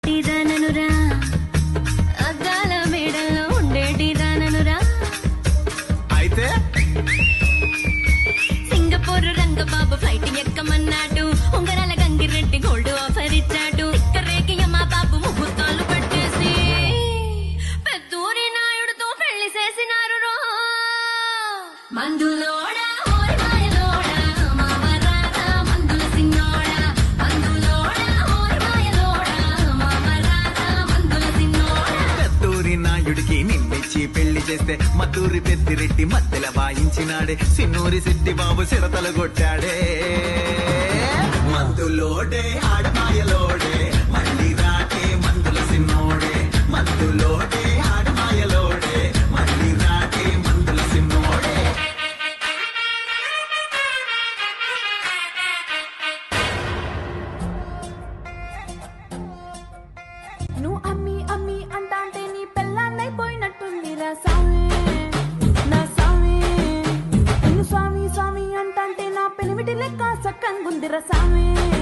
పొట్టి దాననురా అద్దాల మేడల్లో ఉండేటి దాననురా అయితే సింగపూర్ రంగబాబు ఫ్లైట్ ఎక్కమన్నాడు ఉంగరాల గంగిరెడ్డి గోల్డ్ ఆఫర్ ఇచ్చాడు రేకి మా బాబు ముహూర్తాలు పెట్టేసి పెద్దూరి నాయుడుతో పెళ్లి చేసినారు రో మందులోడా ఓరి మాయలోడా మామరారా మందుల సిన్నోడా మందులోడా ఓరి మాయలోడా మామరారా మందుల సిన్నోడా పెద్దూరి నాయుడికి నిన్నిచ్చి పెళ్లి చేస్తే మద్దూరి పెద్దిరెడ్డి మధ్యల వాయించినాడే సిన్నూరి సిట్టి బాబు సిరతలు కొట్టాడే మందులోడే ఆడమాయలోడే మళ్ళీ రాటే మందుల సిన్నోడే మందులోడే ఆడమాయలోడే మళ్ళీ రాటే మందుల సిన్నోడే నువ్వు అమ్మి అమ్మి అంటాంటే నీ పెళ్ళాన్నైపోయినట్టుందిరా స్వామి నా స్వామి నిన్ను స్వామి స్వామి అంటాంటే నా పెనిమిటి లెక్క సక్కంగుందిరా స్వామి